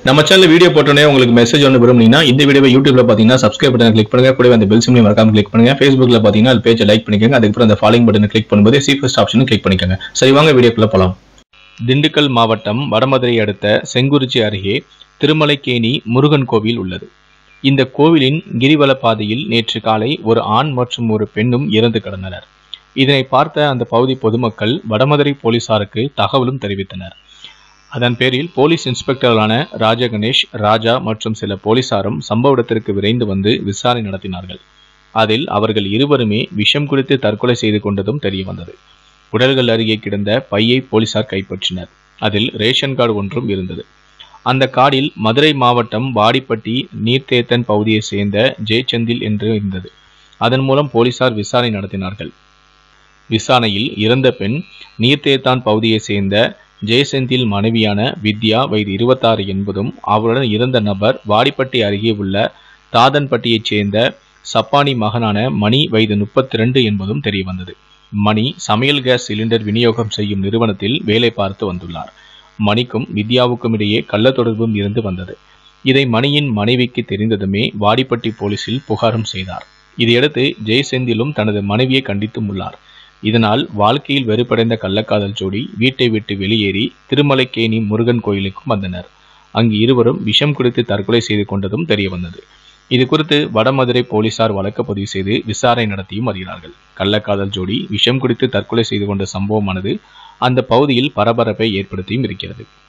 நம்ம channel video போட்டோன்னே உங்களுக்கு மெசேஜ் ஒன்று விரும்புனீங்கன்னா இந்த வீடியோவை யூடியூப்ல பார்த்தீங்கன்னா சப்ஸ்கிரைப் பட்டன் கிளிக் பண்ணுங்க கூடவே அந்த பெல் சிம்லையும் மறக்காம கிளிக் பண்ணுங்க ஃபேஸ்புக்ல பார்த்தீங்கன்னா அது பேஜை லைக் பண்ணிக்கோங்க அதுக்கப்புறம் அந்த ஃபாலோயிங் பட்டனை கிளிக் பண்ணும்போது சி ஃபர்ஸ்ட் ஆப்ஷனும் கிளிக் பண்ணிக்கோங்க சரி வாங்க வீடியோக்குள்ள போலாம் திண்டுக்கல் மாவட்டம் வடமதுரை அடுத்த செங்குறிச்சி அருகே திருமலைக்கேணி முருகன் கோவில் உள்ளது இந்த கோவிலின் கிரிவல பாதையில் நேற்று காலை ஒரு ஆண் மற்றும் ஒரு பெண்ணும் இறந்து கிடந்தனர் இதனை பார்த்த அந்த பகுதி பொதுமக்கள் வடமதுரை போலீசாருக்கு தகவலும் தெரிவித்தனர் அதன் பேரில் போலீஸ் இன்ஸ்பெக்டர்களான ராஜகணேஷ் ராஜா மற்றும் சில போலீசாரும் சம்பவ இடத்திற்கு விரைந்து வந்து விசாரணை நடத்தினார்கள் அதில் அவர்கள் இருவருமே விஷம் குடித்து தற்கொலை செய்து கொண்டதும் தெரிய வந்தது உடல்கள் அருகே கிடந்த பையை போலீசார் கைப்பற்றினர் அதில் ரேஷன் கார்டு ஒன்றும் இருந்தது அந்த கார்டில் மதுரை மாவட்டம் வாடிப்பட்டி நீர்த்தேத்தன் பகுதியைச் சேர்ந்த ஜெயச்சந்தில் என்று இருந்தது அதன் மூலம் போலீசார் விசாரணை நடத்தினார்கள் விசாரணையில் இறந்த பெண் நீர்த்தேத்தான் பகுதியைச் சேர்ந்த ஜெயசெந்தில் மனைவியான வித்யா வயது இருபத்தாறு என்பதும் அவருடன் இருந்த நபர் வாடிப்பட்டி அருகே உள்ள தாதன்பட்டியைச் சேர்ந்த சப்பானி மகனான மணி வயது முப்பத்தி ரெண்டு என்பதும் தெரியவந்தது மணி சமையல் கேஸ் சிலிண்டர் விநியோகம் செய்யும் நிறுவனத்தில் வேலை பார்த்து வந்துள்ளார் மணிக்கும் வித்யாவுக்கும் இடையே கள்ள தொடர்பும் இருந்து வந்தது இதை மணியின் மனைவிக்கு தெரிந்ததுமே வாடிப்பட்டி போலீசில் புகாரும் செய்தார் இதையடுத்து ஜெயசெந்திலும் தனது மனைவியை கண்டித்தும் உள்ளார் இதனால் வாழ்க்கையில் வெறுப்படைந்த கள்ளக்காதல் ஜோடி வீட்டை விட்டு வெளியேறி திருமலைக்கேணி முருகன் கோயிலுக்கும் வந்தனர் அங்கு இருவரும் விஷம் குடித்து தற்கொலை செய்து கொண்டதும் தெரிய வந்தது இது குறித்து வடமதுரை போலீசார் வழக்கு பதிவு செய்து விசாரணை நடத்தியும் வருகிறார்கள் கள்ளக்காதல் ஜோடி விஷம் குடித்து தற்கொலை செய்து கொண்ட சம்பவமானது அந்த பகுதியில் பரபரப்பை ஏற்படுத்தியும் இருக்கிறது